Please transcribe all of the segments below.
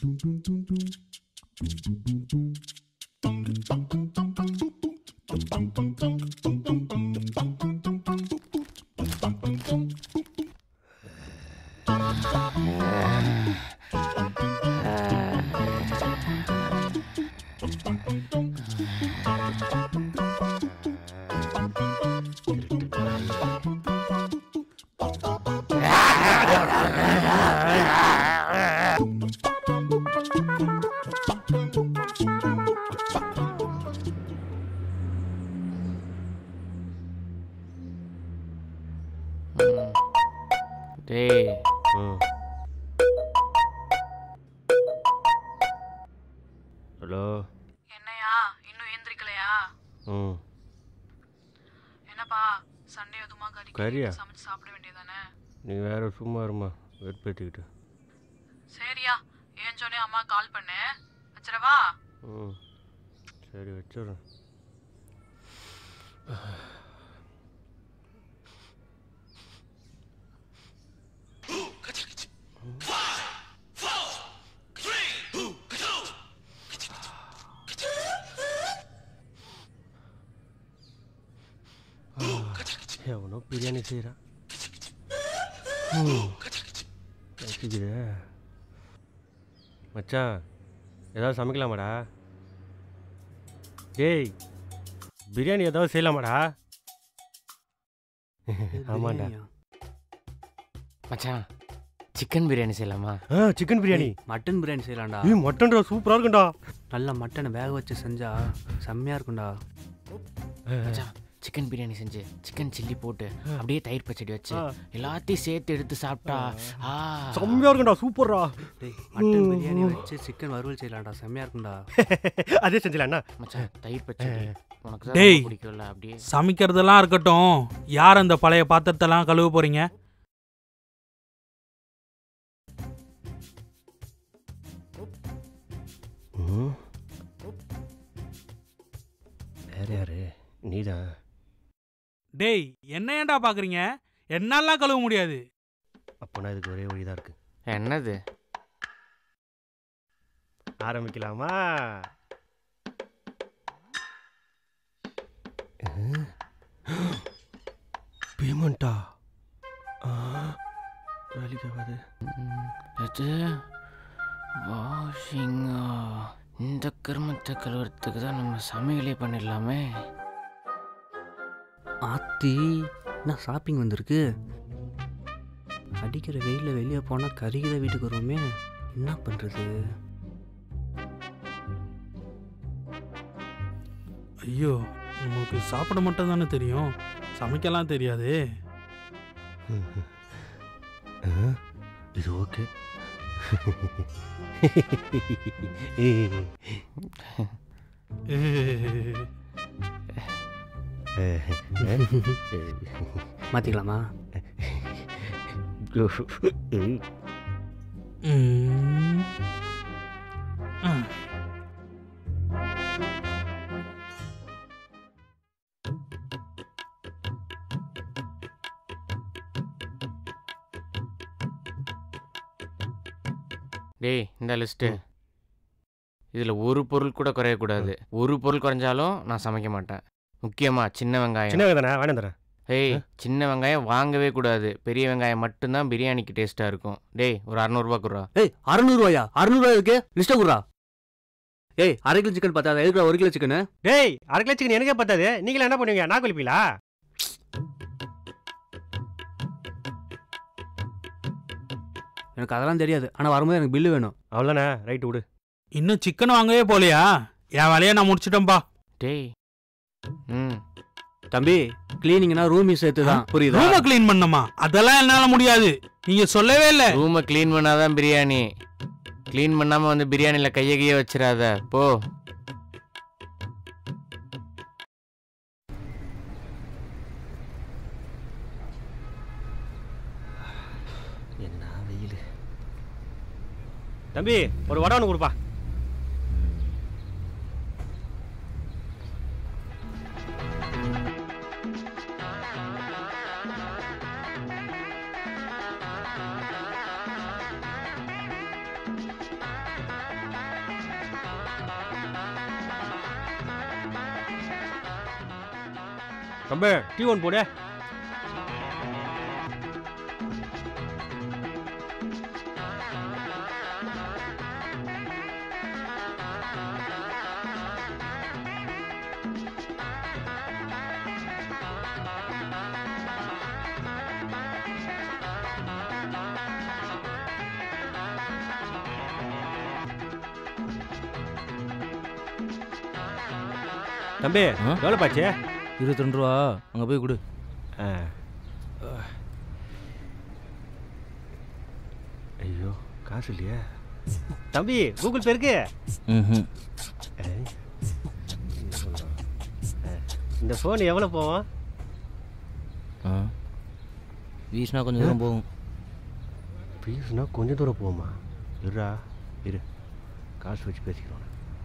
டேய் ம் ஹலோ என்னையா இன்னும் ஏந்திரிக்கலையா ம் என்னப்பா சண்டே அதுமா கறி கறியா? சமைச்சு சாப்பிட வேண்டியதானே நீ வேற சும்மா இருமா வெறுப்பேற்றிக்கிட்டு சரியா ஏஞ்சோனே அம்மா கால் பண்ணு வச்சிரவா ம் சரி வச்சிடுறேன் எவனோ பிரியாணி செய்கிறான் வச்சுக்குது மச்சான் ஏதாவது சமைக்கலாமாடா டேய் பிரியாணி ஏதாவது செய்யலாமாடா ஆமாண்டா மச்சான் சிக்கன் பிரியாணி செய்யலாமா ஆ சிக்கன் பிரியாணி மட்டன் பிரியாணி செய்யலாம்டா ஏய் மட்டன்டா சூப்பராக இருக்கும்டா நல்லா மட்டனை வேக வச்சு செஞ்சா செம்மையா இருக்கும்டா மச்சான் சிக்கன் பிரியாணி செஞ்சு சிக்கன் சில்லி போட்டு அப்படியே தயிர் பச்சடி வச்சு ஆ. எல்லாத்தையும் சேர்த்து எடுத்து சாப்பிட்டா ஆ செம்மையாக இருக்கும்டா சூப்பர்ரா டேய் மட்டன் பிரியாணி வச்சு சிக்கன் வறுவல் செய்யலாம்டா செம்மையா இருக்கும்டா அதே செஞ்சலாம்ண்ணா மச்சான் தயிர் பச்சடி உனக்கு தான் டேய். ரொம்ப பிடிக்கும்ல அப்படியே சமைக்கிறதெல்லாம் இருக்கட்டும் யார் அந்த பழைய பாத்திரத்தெல்லாம் கழுவ போறீங்க ம் வேற யாரு நீதான் டேய் என்ன ஏன்டா பாக்குறீங்க என்னாலாம் கழுவ முடியாது அப்போனா இதுக்கு ஒரே வழி தான் இருக்கு என்னது ஆரம்பிக்கலாமா பேமெண்ட்டா வேலைக்கு ஆகாது ம், அது வாஷிங்கா இந்த கருமத்தை கழுவுறதுக்கு தான் நம்ம சமையலே பண்ணிடலாமே ஆத்தி என்ன ஷாப்பிங் வந்திருக்கு அடிக்கிற வெயிலில் வெளியே போனால் கருகிற வீட்டுக்கு வருவோமே என்ன பண்ணுறது ஐயோ உங்களுக்கு சாப்பிட மட்டும் தானே தெரியும் சமைக்கலாம் தெரியாது ஆ, இது ஓகே மாற்றிக்கலாமா ம். ஆ. டேய் இந்த லிஸ்ட்டு இதில் ஒரு பொருள் கூட குறையக்கூடாது ஒரு பொருள் குறைஞ்சாலும் நான் சமைக்க மாட்டேன் முக்கியமாக சின்ன வெங்காயம் சின்ன தானே வேணும் தரேன் ஏய் சின்ன வெங்காயம் வாங்கவே கூடாது பெரிய வெங்காயம் மட்டும்தான் பிரியாணிக்கு டேஸ்ட்டாக இருக்கும் டேய் ஒரு அறநூறுபா குடுறா ஏய் அறநூறுவாயா அறநூறுவா இருக்கு லிஸ்ட்டை கொடுறா ஏய் அரை கிலோ சிக்கன் பார்த்தா எதுக்குடா ஒரு கிலோ சிக்கனு டேய் அரை கிலோ சிக்கன் எனக்கே பத்தாது நீங்களே என்ன பண்ணுவீங்க நான் குளிப்பீங்களா எனக்கு அதெல்லாம் தெரியாது ஆனால் வரும்போது எனக்கு பில்லு வேணும் அவ்வளோண்ணே ரைட்டு விடு இன்னும் சிக்கன் வாங்கவே போலையா என் வேலையை நான் முடிச்சிட்டேன்பா டேய் ம் தம்பி கிளீனிங்னா ரூமி சேர்த்து தான் புரியுதா ரூமை க்ளீன் பண்ணமா அதெல்லாம் என்னால முடியாது நீங்க சொல்லவே இல்ல ரூமை க்ளீன் பண்ணாதான் பிரியாணி க்ளீன் பண்ணாமல் வந்து பிரியாணியில் கையை கையை வச்சிடாத போ என்ன வெயில் தம்பி ஒரு வடை ஒன்று கொடுப்பா தம்பி டீ ஒன் போடு தம்பி ஆ? எவ்வளோ பாச்சு இருபத்தி ரெண்டு ரூபா அங்கே போய் கொடு ஆ. ஐயோ காசு இல்லையா தம்பி கூகுள் பே இருக்கு ம் ஏய். இந்த ஃபோன் எவ்வளோ போவோம் ஆ வீசினா கொஞ்சம் தூரம் போகும் பீஸ்னா கொஞ்சம் தூரம் போகுமா இருடா இரு காசு வச்சு பேசிக்கிறோம்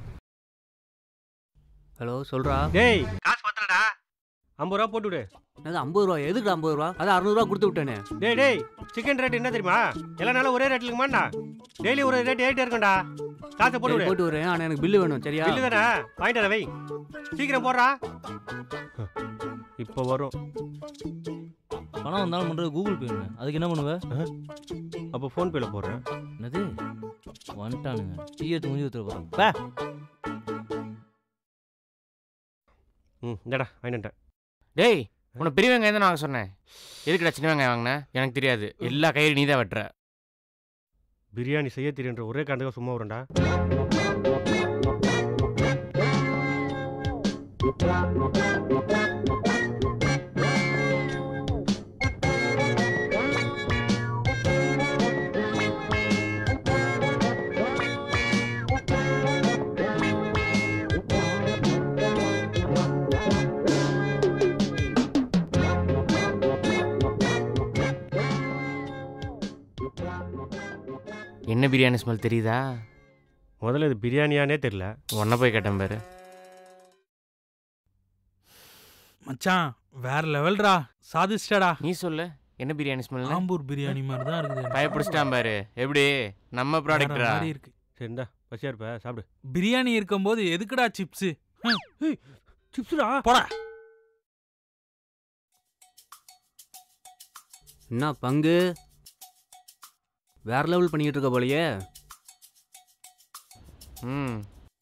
ஹலோ சொல்றா டேய் காசு பத்தலடா ஐம்பது ரூபா போட்டு விடு அது ஐம்பது ரூபா எதுக்கு ஐம்பது ரூபா அது அறுநூறுவா கொடுத்து விட்டேனே டேய் டேய் சிக்கன் ரேட் என்ன தெரியுமா எல்லா நாளும் ஒரே ரேட் இருக்குமாண்ணா டெய்லி ஒரு ரேட் ஏறிட்டே இருக்கும்டா காசை போட்டு சரி, விடு போட்டு வரேன் ஆனால் எனக்கு பில்லு வேணும் சரியா பில்லு தானே வாங்கிட்டு வர வை சீக்கிரம் போடுறா இப்போ வரும் பணம் வந்தாலும் பண்ணுறது கூகுள் பே அதுக்கு என்ன பண்ணுவ அப்போ ஃபோன்பேல போடுறேன் என்னது வந்துட்டானுங்க டீ எடுத்து முடிஞ்சு ஊற்றுற போகிறோம் ம் இந்தடா வாங்கிட்டேன் டேய் உன்னை பெரிய வெங்காயம் தான் வாங்க சொன்னேன் எதுக்குடா சின்ன வெங்காயம் வாங்கினேன் எனக்கு தெரியாது எல்லா கயிறு நீ தான் வெட்டுற பிரியாணி செய்ய தெரியுன்ற ஒரே காரணத்துக்கு சும்மா வரும்டா என்ன பிரியாணி ஸ்மெல் தெரியுதா முதல்ல இது பிரியாணியானே தெரியல உன்னை போய் கேட்டேன் பாரு மச்சான் வேற லெவல்ரா சாதிச்சிட்டடா நீ சொல்லு என்ன பிரியாணி ஸ்மெல் ஆம்பூர் பிரியாணி மாதிரி தான் இருக்குது எனக்கு. பயப்பிடிச்சிட்டான் பாரு எப்படி நம்ம வேற ப்ராடக்டா மாதிரி இருக்கு சரி இந்தா பசியா இருப்ப சாப்பிடு பிரியாணி இருக்கும்போது எதுக்குடா சிப்ஸ் சிப்ஸ்டா போடா என்ன பங்கு வேற லெவல் பண்ணிக்கிட்டு இருக்க போலயே ம்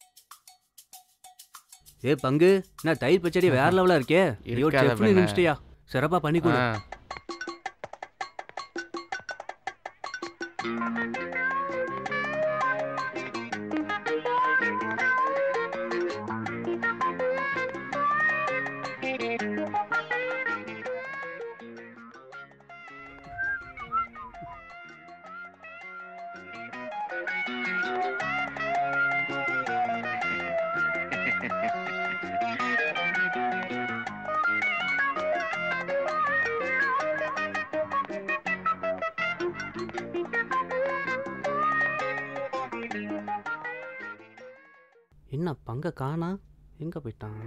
ஏ பங்கு என்ன தயிர் பச்சடி வேற லெவலா இருக்கே ஐயோ இருக்காத செஃப்னு பெண்ணே. நிமிச்சிட்டியா சிறப்பா பண்ணி கொடு ஆ. என்ன பங்க காணா எங்க போயிட்டான்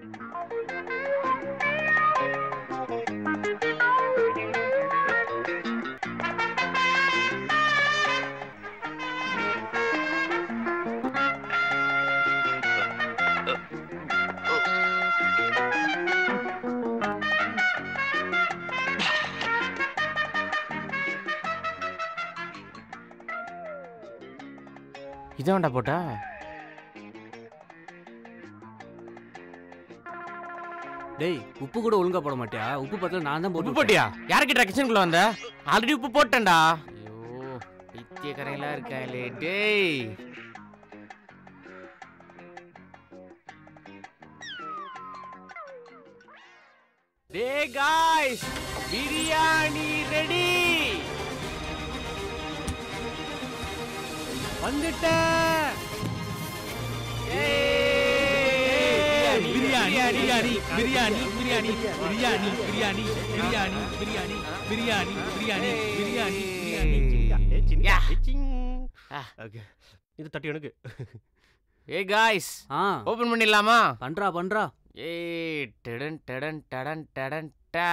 இதான்டா போட்டா டேய் உப்பு கூட ஒழுங்கா போட மாட்டியா உப்பு பத்தல நான் தான் உப்பு போட்டு போட்டியா யாருக்கிட்ட கிச்சனுக்குள்ள வந்த ஆல்ரெடி உப்பு போட்டேன்டா ஐயோ பைத்தியக்காரங்களா இருக்காங்களே டேய் டே காய்ஸ் பிரியாணி ரெடி வந்துட்டேன் பிரியாணி பிரியாணி பிரியாணி பிரியாணி பிரியாணி பிரியாணி பிரியாணி பிரியாணி பிரியாணி பிரியாணி பிரியாணி பிரியாணி ஏ, சின்ன- யா. ஏ, சிங். ஆ. Okay. இது தட்டி எனக்கு ஏ காய்ஸ் ஆ ஓபன் பண்ணிடலாமா பண்றா பண்றா ஏய் டடன் டடன் டடன் டடன் டா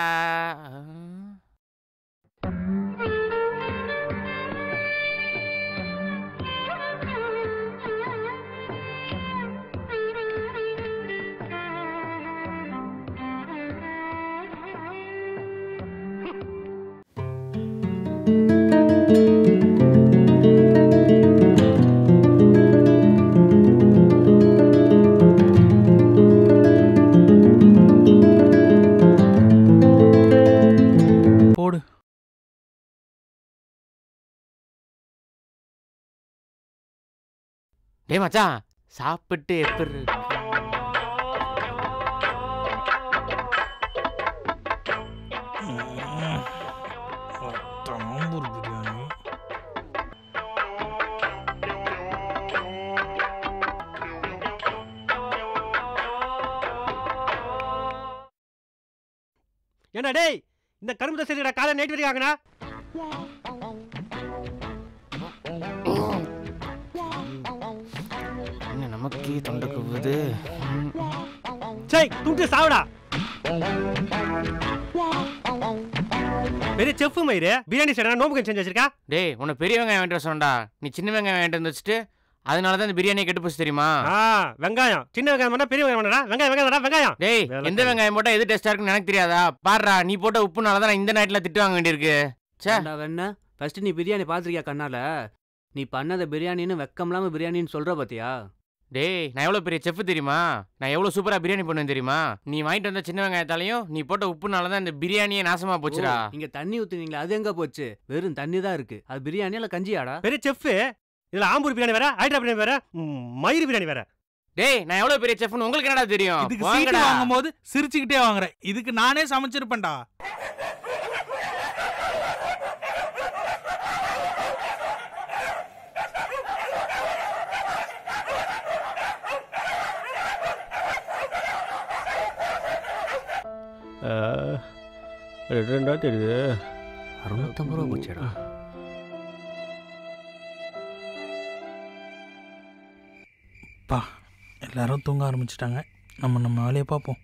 போடு டேய் மச்சான் சாப்பிட்டு எப்படி இருக்கு தாம்பூர் பிரியாணி ஏண்டா டேய் இந்த கரும்பு தசை இருக்கிற காலை நைட் வரைக்கும் ஆகுனா என்ன நமக்கே தொண்டை குவுது சை துண்டு சாவுடா பெரிய செஃப் மயிறு பிரியாணி செய்யறா நோம்புக்கு செஞ்சு வச்சிருக்கா டேய் உன்னை பெரிய வெங்காயம் வாங்கிட்டு வர சொன்னடா நீ சின்ன வெங்காயம் வாங்கிட்டு வந்து வச்சுட்டு அதனால தான் இந்த பிரியாணி கெட்டு போச்சு தெரியுமா ஆ வெங்காயம் சின்ன வெங்காயம் வேணா பெரிய வெங்காயம் வேணா வெங்காயம் வெங்காயம் வேணா வெங்காயம் டேய் வேலை எந்த காரி. வெங்காயம் போட்டா எது டேஸ்டா இருக்குன்னு எனக்கு தெரியாதா பாருடா நீ போட்ட உப்புனால தான் நான் இந்த நைட்ல திட்டு வாங்க வேண்டியிருக்கு ச்சே ஏண்டா வேணா ஃபர்ஸ்ட் நீ பிரியாணி பார்த்துருக்கியா கண்ணால நீ பண்ணத பிரியாணின்னு வெக்கம் இல்லாம பிரியாணின்னு சொல்ற பாத்தியா டேய் நான் எவ்வளோ பெரிய செஃப் தெரியுமா நான் எவ்வளோ சூப்பராக பிரியாணி பண்ணுவேன் தெரியுமா நீ வாங்கிட்டு வந்த சின்ன வெங்காயத்தாலையும் நீ போட்ட உப்புனால தான் இந்த பிரியாணியே நாசமா போச்சுடா ஓ, நீங்க தண்ணி ஊத்துனீங்களா அது எங்க போச்சு வெறும் தண்ணி தான் இருக்கு அது பிரியாணி இல்ல கஞ்சியாடா பெரிய செஃப் இதுல ஆம்பூர் பிரியாணி வேற ஹைட்ரா பிரியாணி வேற ம், மயிறு பிரியாணி வேற டேய் நான் எவ்வளோ பெரிய செஃப்னு உங்களுக்கு என்னடா தெரியும் இதுக்கு சீட்டு வாங்கடா வாங்கும் போது சிரிச்சுக்கிட்டே வாங்குறேன் இதுக்கு நானே சமைச்சிருப்பேன்டா ரெண்டு ரெண்டா தெரியுது அறுநூத்தம்பது ரூபா போச்சேடா பா எல்லாரும் தூங்க ஆரம்பிச்சிட்டாங்க நம்ம நம்ம வேலையை பார்ப்போம்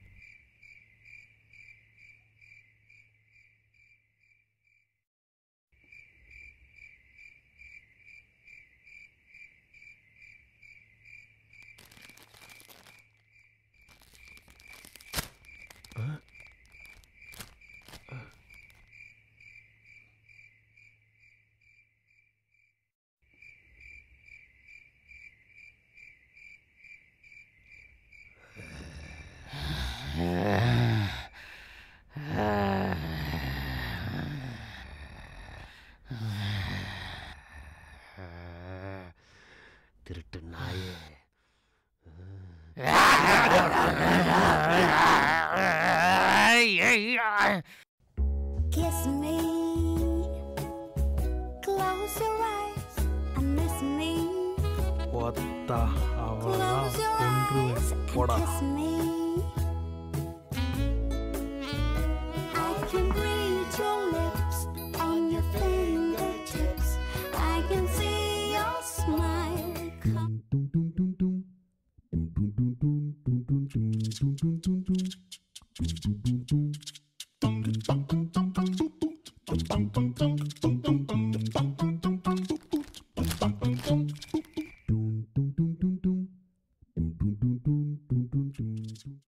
திருட்டு நாயே Kiss me. Close your eyes and miss me. போத்தா அவெல்லாம் Close your கொன்றுவேன் eyes and போடா kiss me. I can read your lips on your fingertips. I can see your smile. Come Dum dum dum dum dum. Dum dum dum dum dum